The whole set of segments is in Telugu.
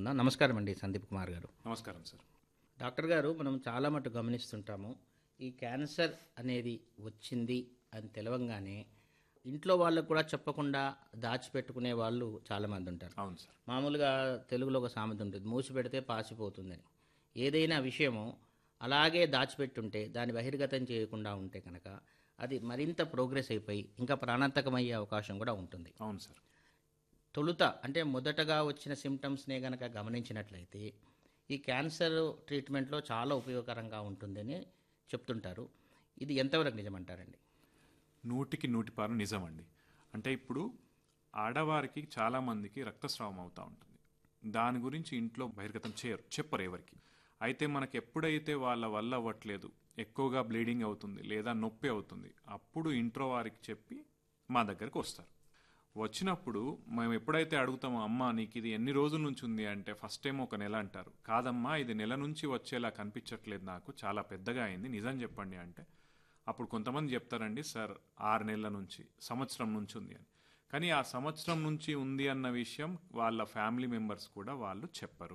తెలుసుకుందాం నమస్కారం అండి సందీప్ కుమార్ గారు నమస్కారం సార్ డాక్టర్ గారు మనం చాలా మటు గమనిస్తుంటాము ఈ క్యాన్సర్ అనేది వచ్చింది అని తెలవంగానే ఇంట్లో వాళ్ళకు కూడా చెప్పకుండా దాచిపెట్టుకునే వాళ్ళు చాలామంది ఉంటారు అవును సార్ మామూలుగా తెలుగులో ఒక సామెత ఉంటుంది మూసి పెడితే పాసిపోతుందని ఏదైనా విషయము అలాగే దాచిపెట్టుంటే దాన్ని బహిర్గతం చేయకుండా ఉంటే కనుక అది మరింత ప్రోగ్రెస్ అయిపోయి ఇంకా ప్రాణాంతకమయ్యే అవకాశం కూడా ఉంటుంది అవును సార్ తొలుత అంటే మొదటగా వచ్చిన సిమ్టమ్స్నే కనుక గమనించినట్లయితే ఈ క్యాన్సర్ ట్రీట్మెంట్లో చాలా ఉపయోగకరంగా ఉంటుందని చెప్తుంటారు ఇది ఎంతవరకు నిజమంటారండి నూటికి నూటి పారు నిజం అండి అంటే ఇప్పుడు ఆడవారికి చాలామందికి రక్తస్రావం అవుతూ ఉంటుంది దాని గురించి ఇంట్లో బహిర్గతం చేయరు చెప్పరు ఎవరికి అయితే మనకు ఎప్పుడైతే వాళ్ళ వల్ల అవ్వట్లేదు ఎక్కువగా బ్లీడింగ్ అవుతుంది లేదా నొప్పి అవుతుంది అప్పుడు ఇంట్లో వారికి చెప్పి మా దగ్గరకు వస్తారు వచ్చినప్పుడు మేము ఎప్పుడైతే అడుగుతామో అమ్మా నీకు ఇది ఎన్ని రోజుల నుంచి ఉంది అంటే ఫస్ట్ టైం ఒక నెల అంటారు కాదమ్మా ఇది నెల నుంచి వచ్చేలా కనిపించట్లేదు నాకు చాలా పెద్దగా అయింది నిజం చెప్పండి అంటే అప్పుడు కొంతమంది చెప్తారండి సార్ ఆరు నెలల నుంచి సంవత్సరం నుంచి ఉంది అని కానీ ఆ సంవత్సరం నుంచి ఉంది అన్న విషయం వాళ్ళ ఫ్యామిలీ మెంబర్స్ కూడా వాళ్ళు చెప్పరు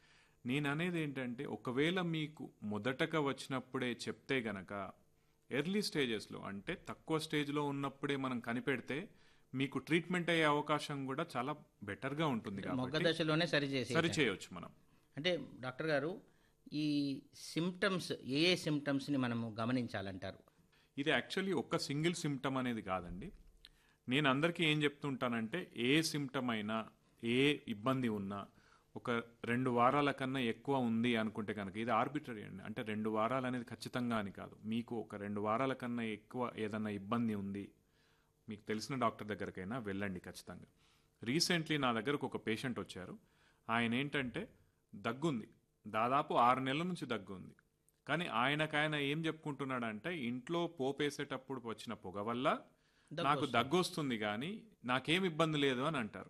నేను అనేది ఏంటంటే ఒకవేళ మీకు మొదటగా వచ్చినప్పుడే చెప్తే గనక ఎర్లీ స్టేజెస్లో అంటే తక్కువ స్టేజ్లో ఉన్నప్పుడే మనం కనిపెడితే మీకు ట్రీట్మెంట్ అయ్యే అవకాశం కూడా చాలా బెటర్గా ఉంటుంది మొగ్గ కాబట్టి దశలోనే సరిచేసి సరి చేయొచ్చు మనం అంటే డాక్టర్ గారు ఈ సిమ్టమ్స్ ఏ ఏ సిమ్టమ్స్ని మనము గమనించాలంటారు ఇది యాక్చువల్లీ ఒక్క సింగిల్ సిమ్టమ్ అనేది కాదండి నేను అందరికీ ఏం చెప్తుంటానంటే ఏ సిమ్టమ్ అయినా ఏ ఇబ్బంది ఉన్నా ఒక రెండు వారాల కన్నా ఎక్కువ ఉంది అనుకుంటే కనుక ఇది ఆర్బిటరీ అండి అంటే రెండు వారాలు అనేది ఖచ్చితంగా అని కాదు మీకు ఒక రెండు వారాల కన్నా ఎక్కువ ఏదన్నా ఇబ్బంది ఉంది మీకు తెలిసిన డాక్టర్ దగ్గరకైనా వెళ్ళండి ఖచ్చితంగా రీసెంట్లీ నా దగ్గరకు ఒక పేషెంట్ వచ్చారు ఆయన ఏంటంటే దగ్గుంది దాదాపు ఆరు నెలల నుంచి దగ్గు ఉంది కానీ ఆయనకాయన ఏం చెప్పుకుంటున్నాడంటే ఇంట్లో పోపేసేటప్పుడు వచ్చిన పొగ వల్ల నాకు దగ్గు వస్తుంది కానీ నాకేం ఇబ్బంది లేదు అని అంటారు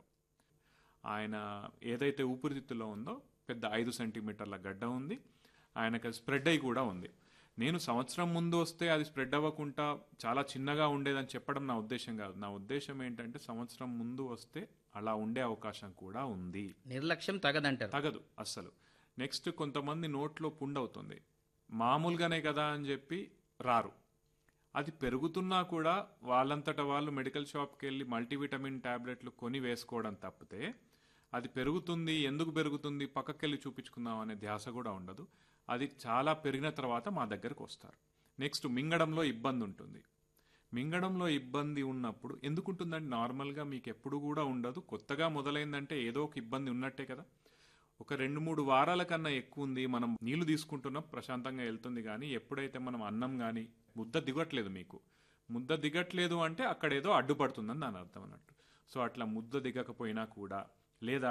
ఆయన ఏదైతే ఊపిరితిత్తులో ఉందో పెద్ద ఐదు సెంటీమీటర్ల గడ్డ ఉంది ఆయనకు స్ప్రెడ్ అయి కూడా ఉంది నేను సంవత్సరం ముందు వస్తే అది స్ప్రెడ్ అవ్వకుండా చాలా చిన్నగా ఉండేదని చెప్పడం నా ఉద్దేశం కాదు నా ఉద్దేశం ఏంటంటే సంవత్సరం ముందు వస్తే అలా ఉండే అవకాశం కూడా ఉంది నిర్లక్ష్యం తగదంటారు తగదు అస్సలు నెక్స్ట్ కొంతమంది నోట్లో పుండు అవుతుంది మామూలుగానే కదా అని చెప్పి రారు అది పెరుగుతున్నా కూడా వాళ్ళంతట వాళ్ళు మెడికల్ షాప్కి వెళ్ళి మల్టీవిటమిన్ టాబ్లెట్లు కొని వేసుకోవడం తప్పితే అది పెరుగుతుంది ఎందుకు పెరుగుతుంది పక్కకెళ్ళి చూపించుకుందాం అనే ధ్యాస కూడా ఉండదు అది చాలా పెరిగిన తర్వాత మా దగ్గరకు వస్తారు నెక్స్ట్ మింగడంలో ఇబ్బంది ఉంటుంది మింగడంలో ఇబ్బంది ఉన్నప్పుడు ఎందుకు ఉంటుందంటే నార్మల్గా మీకు ఎప్పుడు కూడా ఉండదు కొత్తగా మొదలైందంటే ఏదో ఒక ఇబ్బంది ఉన్నట్టే కదా ఒక రెండు మూడు వారాల కన్నా ఎక్కువ ఉంది మనం నీళ్లు తీసుకుంటున్నాం ప్రశాంతంగా వెళ్తుంది కానీ ఎప్పుడైతే మనం అన్నం కానీ ముద్ద దిగట్లేదు మీకు ముద్ద దిగట్లేదు అంటే అక్కడ ఏదో అడ్డుపడుతుందని దాని అర్థం అన్నట్టు సో అట్లా ముద్ద దిగకపోయినా కూడా లేదా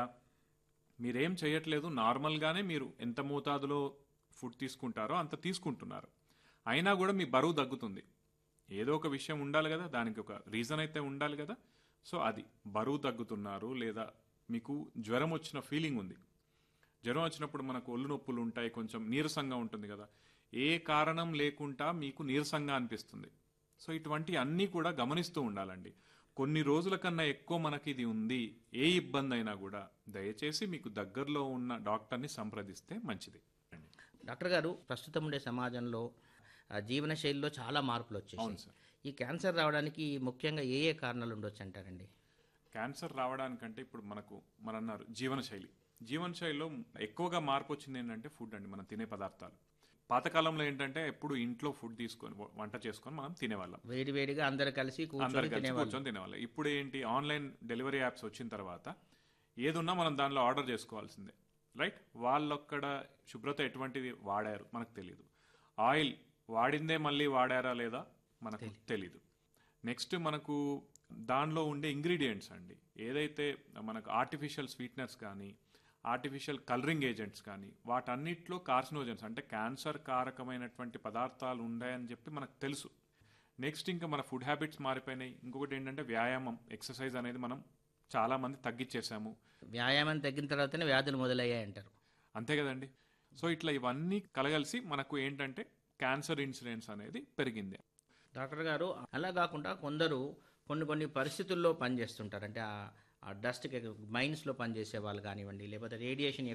మీరేం చేయట్లేదు నార్మల్గానే మీరు ఎంత మోతాదులో ఫుడ్ తీసుకుంటారో అంత తీసుకుంటున్నారు అయినా కూడా మీ బరువు తగ్గుతుంది ఏదో ఒక విషయం ఉండాలి కదా దానికి ఒక రీజన్ అయితే ఉండాలి కదా సో అది బరువు తగ్గుతున్నారు లేదా మీకు జ్వరం వచ్చిన ఫీలింగ్ ఉంది జ్వరం వచ్చినప్పుడు మనకు ఒళ్ళు నొప్పులు ఉంటాయి కొంచెం నీరసంగా ఉంటుంది కదా ఏ కారణం లేకుండా మీకు నీరసంగా అనిపిస్తుంది సో ఇటువంటి అన్నీ కూడా గమనిస్తూ ఉండాలండి కొన్ని రోజుల కన్నా ఎక్కువ మనకి ఇది ఉంది ఏ ఇబ్బంది అయినా కూడా దయచేసి మీకు దగ్గరలో ఉన్న డాక్టర్ని సంప్రదిస్తే మంచిది డాక్టర్ గారు ప్రస్తుతం ఉండే సమాజంలో ఆ, జీవన శైలిలో చాలా మార్పులు అవును వచ్చేసాయి సార్ ఈ క్యాన్సర్ రావడానికి ముఖ్యంగా ఏ ఏ కారణాలు ఉండొచ్చు అంటారండి క్యాన్సర్ రావడానికంటే ఇప్పుడు మనకు మన అన్నారు జీవనశైలి జీవనశైలిలో ఎక్కువగా మార్పు వచ్చింది ఏంటంటే ఫుడ్ అండి మనం తినే పదార్థాలు పాతకాలంలో ఏంటంటే ఎప్పుడు ఇంట్లో ఫుడ్ తీసుకొని వంట చేసుకొని మనం తినేవాళ్ళం వేడి వేడిగా అందరు కలిసి అందరు కూర్చొని కలిసి తినేవాళ్ళు కూర్చొని తినేవాళ్ళం ఇప్పుడు ఏంటి ఆన్లైన్ డెలివరీ యాప్స్ వచ్చిన తర్వాత ఏదున్నా మనం దానిలో ఆర్డర్ చేసుకోవాల్సిందే రైట్ వాళ్ళొక్కడ శుభ్రత ఎటువంటిది వాడారు మనకు తెలియదు ఆయిల్ వాడిందే మళ్ళీ వాడారా లేదా మనకు తెలీదు నెక్స్ట్ మనకు దానిలో ఉండే ఇంగ్రీడియంట్స్ అండి ఏదైతే మనకు ఆర్టిఫిషియల్ స్వీట్నెస్ కానీ ఆర్టిఫిషియల్ కలరింగ్ ఏజెంట్స్ కానీ వాటన్నిటిలో కార్సినోజన్స్ అంటే క్యాన్సర్ కారకమైనటువంటి పదార్థాలు ఉన్నాయని చెప్పి మనకు తెలుసు నెక్స్ట్ ఇంకా మన ఫుడ్ హ్యాబిట్స్ మారిపోయినాయి ఇంకొకటి ఏంటంటే వ్యాయామం ఎక్సర్సైజ్ అనేది మనం చాలా మంది తగ్గించేసాము వ్యాయామం తగ్గిన తర్వాతనే వ్యాధులు మొదలయ్యాయి అంటారు అంతే కదండి సో ఇట్లా ఇవన్నీ కలగలిసి మనకు ఏంటంటే క్యాన్సర్ ఇన్సిడెన్స్ అనేది పెరిగింది డాక్టర్ గారు అలా కాకుండా కొందరు కొన్ని కొన్ని పరిస్థితుల్లో పనిచేస్తుంటారు అంటే ఆ- ఆ డస్ట్కి మైన్స్లో పనిచేసే వాళ్ళు కానివ్వండి లేకపోతే రేడియేషన్